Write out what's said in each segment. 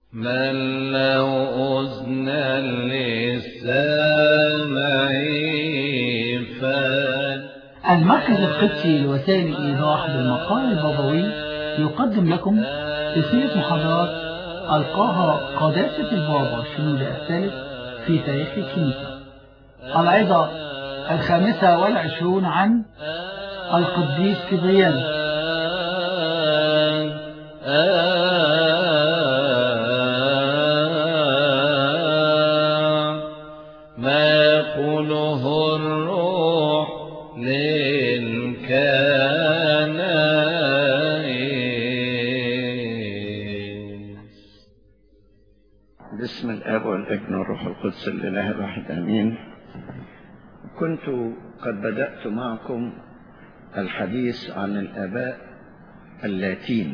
من له أذنا للسامع فل المركز القدسي لوسائل الإيضاح بالمقال البابوي يقدم لكم سلسلة محاضرات ألقاها قداسة البابا شنود الثالث في تاريخ الكنيسة العظة الخامسة والعشرون عن القديس كبريان ما يقوله الروح للكنائس بسم الاب والابن والروح القدس الاله الواحد امين كنت قد بدات معكم الحديث عن الاباء اللاتين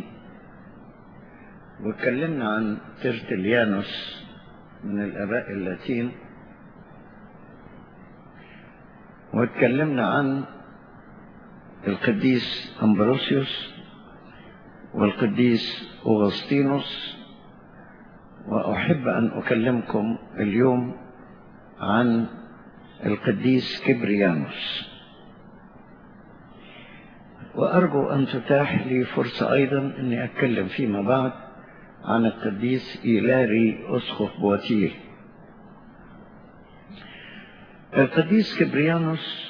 واتكلمنا عن ترتليانوس من الاباء اللاتين واتكلمنا عن القديس أمبروسيوس والقديس أغسطينوس وأحب أن أكلمكم اليوم عن القديس كبريانوس وأرجو أن تتاح لي فرصة أيضا أني أتكلم فيما بعد عن القديس إيلاري أسقف بواتيه القديس كبريانوس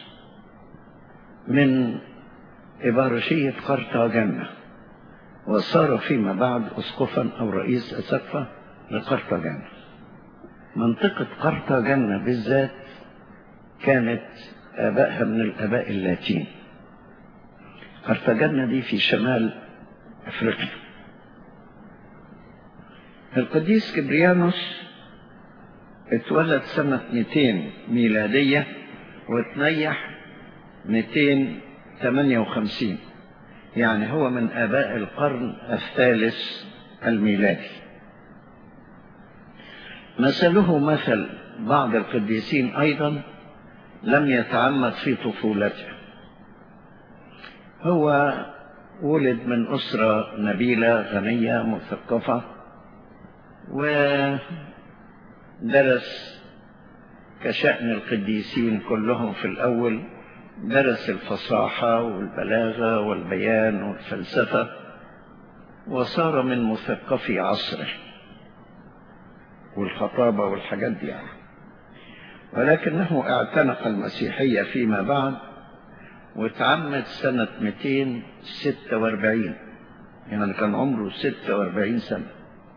من إبارشية قرطاجنة وصار فيما بعد أسقفا أو رئيس أسقفة لقرطاجنة منطقة قرطاجنة بالذات كانت آبائها من الآباء اللاتين قرطاجنة دي في شمال أفريقيا القديس كبريانوس اتولد سنة 200 ميلادية وتنيح 258 يعني هو من آباء القرن الثالث الميلادي مثله مثل بعض القديسين أيضا لم يتعمد في طفولته هو ولد من أسرة نبيلة غنية مثقفة ودرس كشأن القديسين كلهم في الأول درس الفصاحة والبلاغة والبيان والفلسفة وصار من مثقفي عصره والخطابة والحاجات دي يعني ولكنه اعتنق المسيحية فيما بعد وتعمد سنة 246 يعني كان عمره 46 سنة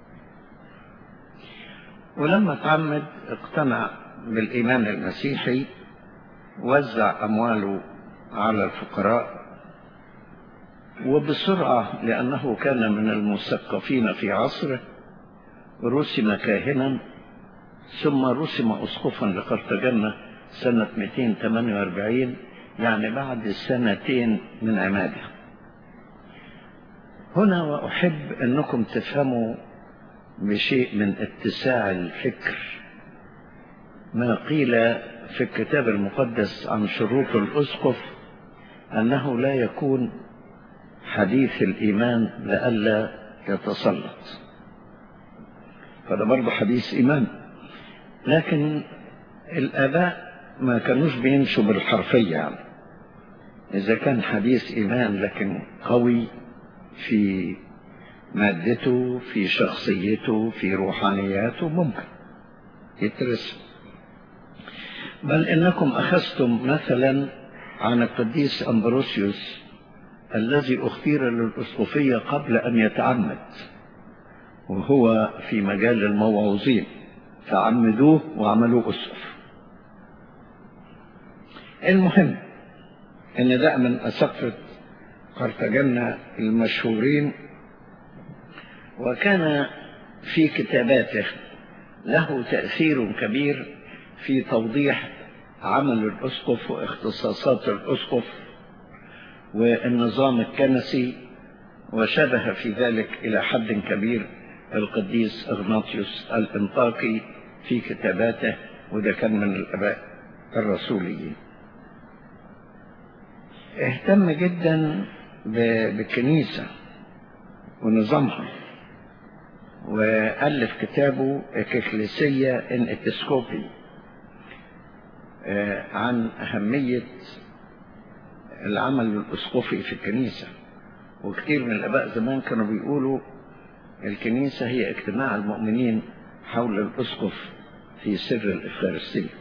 ولما تعمد اقتنع بالإيمان المسيحي وزع أمواله على الفقراء وبسرعة لأنه كان من المثقفين في عصره رسم كاهنا ثم رسم أسقفا لقرطاجنة سنة 248 يعني بعد سنتين من عماده هنا وأحب أنكم تفهموا بشيء من اتساع الفكر ما قيل في الكتاب المقدس عن شروط الأسقف أنه لا يكون حديث الإيمان لئلا يتسلط فده برضه حديث إيمان لكن الآباء ما كانوش بيمشوا بالحرفية يعني إذا كان حديث إيمان لكن قوي في مادته في شخصيته في روحانياته ممكن يترسم بل إنكم أخذتم مثلا عن القديس أمبروسيوس الذي اختير للأسقفية قبل أن يتعمد وهو في مجال الموعوظين فعمدوه وعملوه أسقف المهم ان ده من اسقفة قرطاجنة المشهورين وكان في كتاباته له تأثير كبير في توضيح عمل الأسقف واختصاصات الأسقف والنظام الكنسي وشبه في ذلك إلى حد كبير القديس إغناطيوس الإنطاكي في كتاباته وده كان من الآباء الرسوليين اهتم جدا بالكنيسة ونظامها وألف كتابه إكليسية إن إتسكوبي عن أهمية العمل الأسقفي في الكنيسة وكثير من الآباء زمان كانوا بيقولوا الكنيسة هي اجتماع المؤمنين حول الأسقف في سر الإفخارستية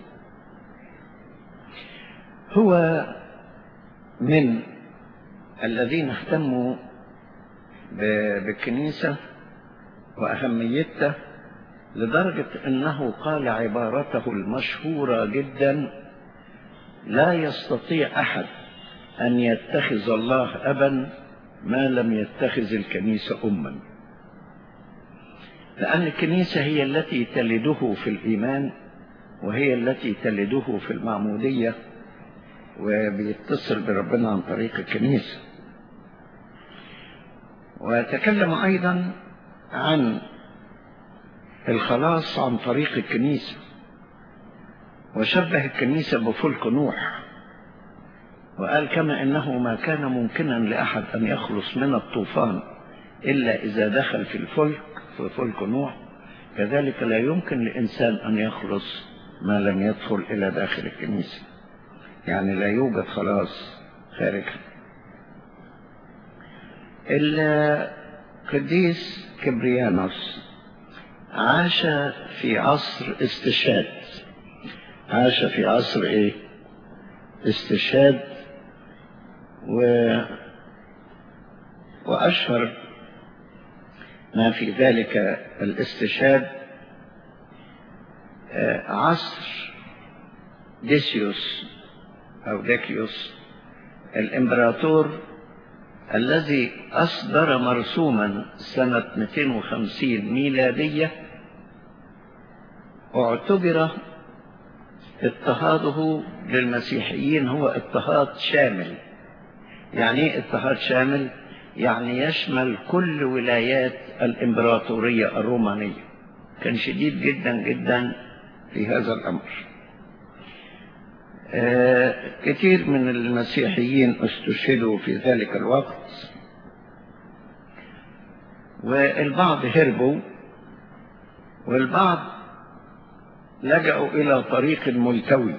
هو من الذين اهتموا بالكنيسة وأهميتها لدرجة أنه قال عبارته المشهورة جدا لا يستطيع أحد أن يتخذ الله أبا ما لم يتخذ الكنيسة أما لأن الكنيسة هي التي تلده في الإيمان وهي التي تلده في المعمودية وبيتصل بربنا عن طريق الكنيسة وتكلم أيضا عن الخلاص عن طريق الكنيسة وشبه الكنيسة بفلك نوح وقال كما أنه ما كان ممكنا لأحد أن يخلص من الطوفان إلا إذا دخل في الفلك في فلك نوح كذلك لا يمكن لإنسان أن يخلص ما لم يدخل إلى داخل الكنيسة يعني لا يوجد خلاص خارجها القديس كبريانوس عاش في عصر استشهاد عاش في عصر ايه استشهاد و واشهر ما في ذلك الاستشهاد عصر ديسيوس او ديكيوس الامبراطور الذي أصدر مرسوما سنة 250 ميلادية واعتبر اضطهاده للمسيحيين هو اضطهاد شامل يعني ايه اضطهاد شامل يعني يشمل كل ولايات الإمبراطورية الرومانية كان شديد جدا جدا في هذا الأمر كثير من المسيحيين استشهدوا في ذلك الوقت والبعض هربوا والبعض لجأوا إلى طريق ملتوي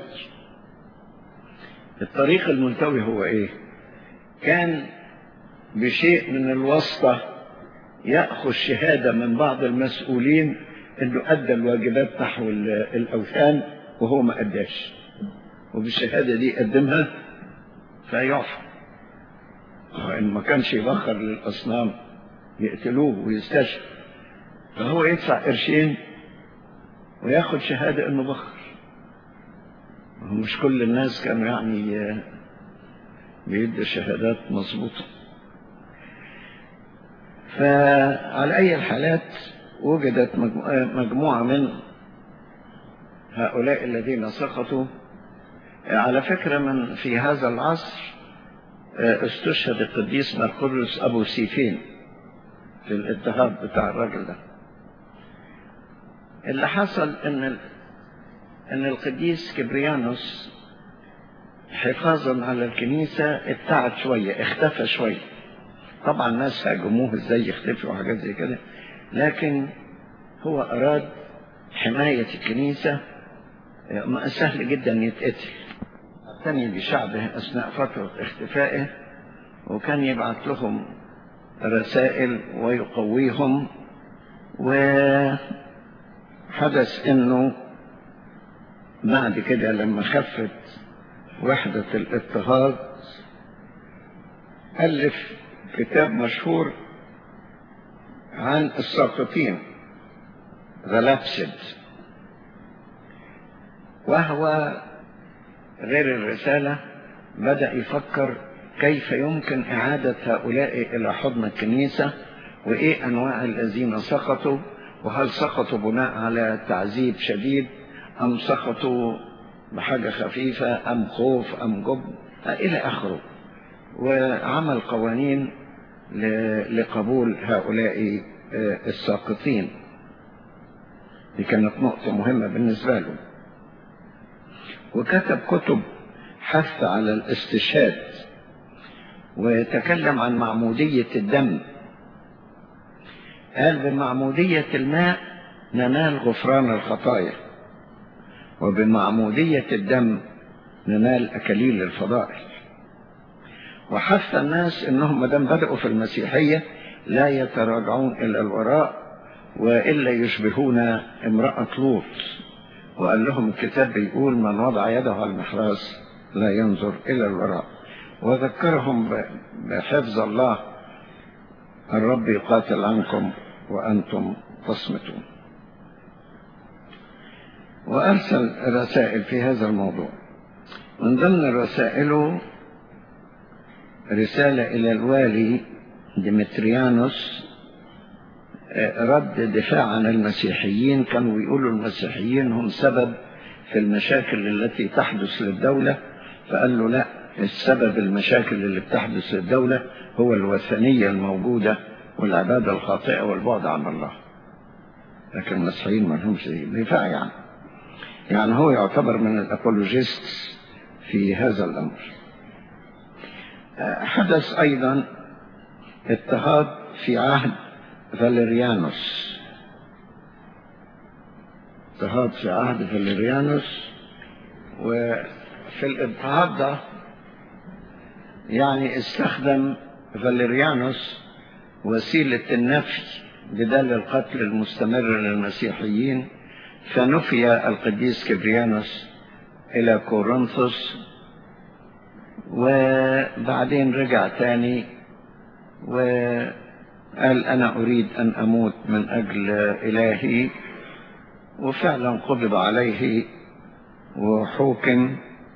الطريق الملتوي هو إيه كان بشيء من الواسطة يأخذ شهادة من بعض المسؤولين أنه أدى الواجبات نحو الأوثان وهو ما أداش وبالشهادة دي يقدمها فيعفى إن ما كانش يبخر للأصنام يقتلوه ويستشهد فهو يدفع قرشين وياخد شهادة إنه بخر مش كل الناس كانوا يعني بيدوا شهادات مظبوطة فعلى أي الحالات وجدت مجموعة من هؤلاء الذين سقطوا على فكرة من في هذا العصر استشهد القديس مرقرس أبو سيفين في الاضطهاد بتاع الراجل ده اللي حصل ان ان القديس كبريانوس حفاظا على الكنيسة ابتعد شوية اختفى شوية طبعا الناس هاجموه ازاي يختفي وحاجات زي كده لكن هو اراد حماية الكنيسة سهل جدا يتقتل اعتني بشعبه أثناء فترة اختفائه وكان يبعث لهم رسائل ويقويهم وحدث انه بعد كده لما خفت وحدة الاضطهاد ألف كتاب مشهور عن الساقطين The Lapsed وهو غير الرسالة بدأ يفكر كيف يمكن إعادة هؤلاء إلى حضن الكنيسة وإيه أنواع الذين سقطوا وهل سقطوا بناء على تعذيب شديد أم سقطوا بحاجة خفيفة أم خوف أم جبن إلى آخره وعمل قوانين لقبول هؤلاء الساقطين دي كانت نقطة مهمة بالنسبة له وكتب كتب حث على الاستشهاد ويتكلم عن معمودية الدم قال بمعمودية الماء ننال غفران الخطايا وبمعمودية الدم ننال أكاليل الفضائل وحث الناس انهم ما دام بدأوا في المسيحية لا يتراجعون الى الوراء والا يشبهون امرأة لوط وقال لهم الكتاب بيقول من وضع يده على المحراث لا ينظر الى الوراء وذكرهم بحفظ الله الرب يقاتل عنكم وانتم تصمتون وارسل رسائل في هذا الموضوع من ضمن رسائله رسالة إلى الوالي ديمتريانوس رد دفاع عن المسيحيين كانوا بيقولوا المسيحيين هم سبب في المشاكل التي تحدث للدولة فقال له لا السبب المشاكل اللي بتحدث للدولة هو الوثنية الموجودة والعبادة الخاطئة والبعد عن الله لكن المسيحيين ما لهمش دفاع يعني يعني هو يعتبر من الأبولوجيست في هذا الأمر حدث أيضا اضطهاد في عهد فاليريانوس اضطهاد في عهد فاليريانوس وفي الاضطهاد ده يعني استخدم فاليريانوس وسيلة النفي بدل القتل المستمر للمسيحيين فنفي القديس كبريانوس إلى كورنثوس وبعدين رجع تاني وقال أنا أريد أن أموت من أجل إلهي وفعلا قبض عليه وحوكم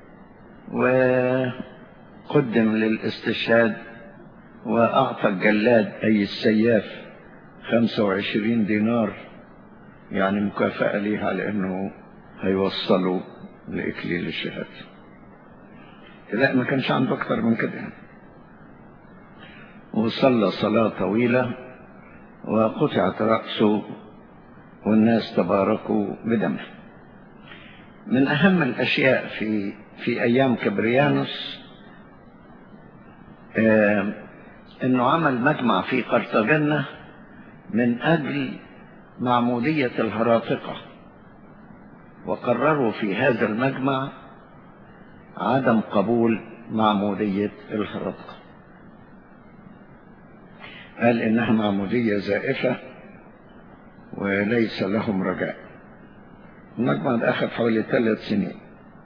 وقدم للاستشهاد وأعطى الجلاد أي السياف 25 دينار يعني مكافأة ليها لأنه هيوصلوا لإكليل الشهاده لا ما كانش عنده أكتر من كده يعني. وصلى صلاة طويلة وقطعت رأسه والناس تباركوا بدمه من أهم الأشياء في في أيام كبريانوس آه أنه عمل مجمع في قرطاجنة من أجل معمودية الهراطقة وقرروا في هذا المجمع عدم قبول معمودية الهرطقة قال إنها معمودية زائفة وليس لهم رجاء المجمع ده أخذ حوالي ثلاث سنين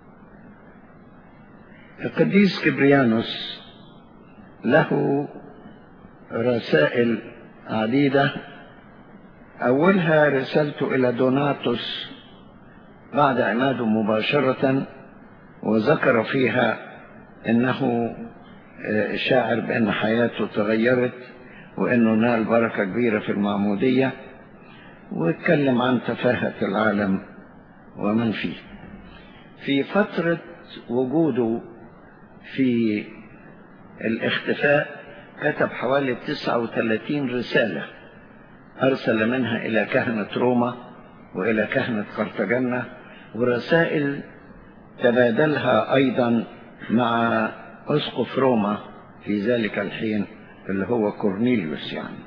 القديس كبريانوس له رسائل عديدة أولها رسالته إلى دوناتوس بعد عماده مباشرة وذكر فيها انه شاعر بان حياته تغيرت وانه نال بركة كبيرة في المعمودية واتكلم عن تفاهة العالم ومن فيه في فترة وجوده في الاختفاء كتب حوالي 39 رسالة أرسل منها إلى كهنة روما وإلى كهنة قرطاجنة ورسائل تبادلها أيضا مع أسقف روما في ذلك الحين اللي هو كورنيليوس يعني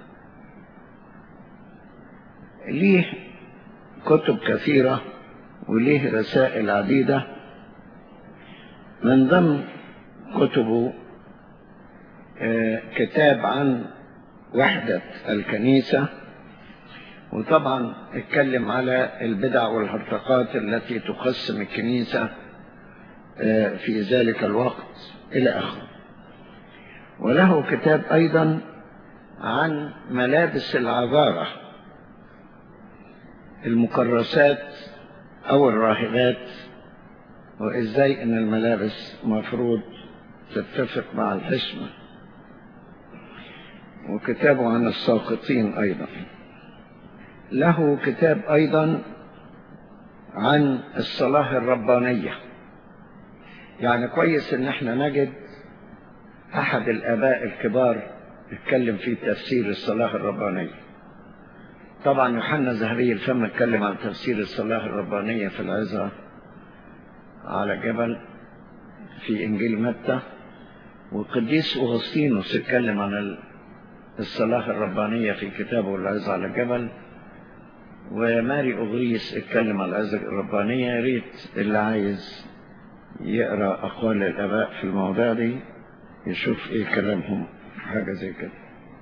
ليه كتب كثيرة وليه رسائل عديدة من ضمن كتبه كتاب عن وحدة الكنيسة وطبعا اتكلم على البدع والهرطقات التي تقسم الكنيسة في ذلك الوقت إلى آخره وله كتاب أيضا عن ملابس العذارة المكرسات أو الراهبات وإزاي أن الملابس مفروض تتفق مع الحشمة وكتابه عن الساقطين أيضا له كتاب أيضا عن الصلاة الربانية يعني كويس ان احنا نجد احد الاباء الكبار اتكلم في تفسير الصلاة الربانية طبعا يوحنا زهري الفم اتكلم عن تفسير الصلاة الربانية في العظة على جبل في انجيل متى والقديس اغسطينوس اتكلم عن الصلاة الربانية في كتابه العز على الجبل وماري أغريس اتكلم على العز الربانية يا ريت اللي عايز يقرأ أقوال الآباء في المواضيع دي يشوف إيه كلامهم حاجة زي كده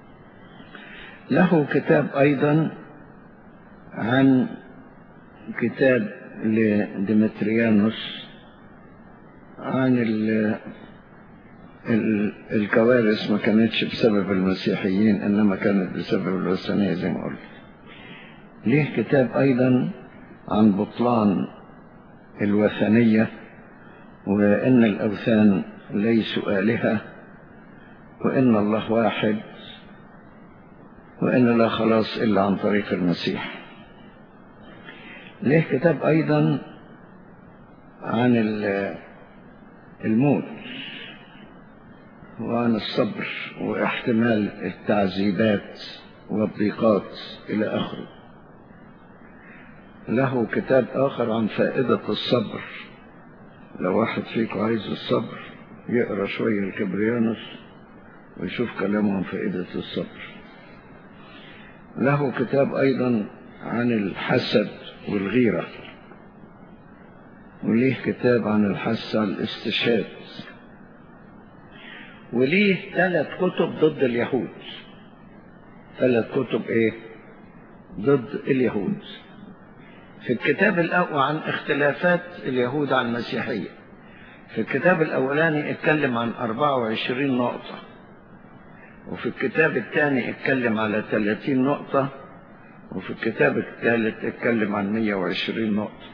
له كتاب أيضا عن كتاب لديمتريانوس عن ال ال الكوارث ما كانتش بسبب المسيحيين إنما كانت بسبب الوثنية زي ما قلت ليه كتاب أيضا عن بطلان الوثنية وإن الأوثان ليسوا آلهة وإن الله واحد وإن لا خلاص إلا عن طريق المسيح ليه كتاب أيضا عن الموت وعن الصبر واحتمال التعذيبات والضيقات إلى آخره له كتاب آخر عن فائدة الصبر لو واحد فيكم عايز الصبر يقرأ شوية الكبريانوس ويشوف كلامه عن فائدة الصبر له كتاب أيضا عن الحسد والغيرة وليه كتاب عن الحث على الاستشهاد وليه ثلاث كتب ضد اليهود ثلاث كتب ايه ضد اليهود في الكتاب الأول عن اختلافات اليهود عن المسيحية في الكتاب الأولاني اتكلم عن 24 نقطة وفي الكتاب الثاني اتكلم على 30 نقطة وفي الكتاب الثالث اتكلم عن 120 نقطة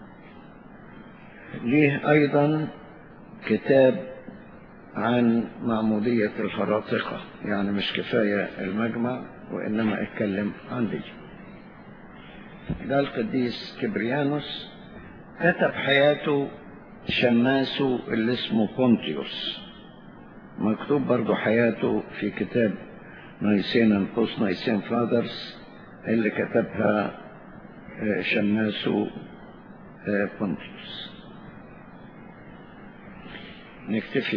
ليه أيضا كتاب عن معمودية الخراطقة يعني مش كفاية المجمع وإنما اتكلم عن دي ده القديس كبريانوس كتب حياته شماسه اللي اسمه بونتيوس مكتوب برضو حياته في كتاب نايسين انقص نايسين فادرز اللي كتبها شماسه بونتيوس نكتفي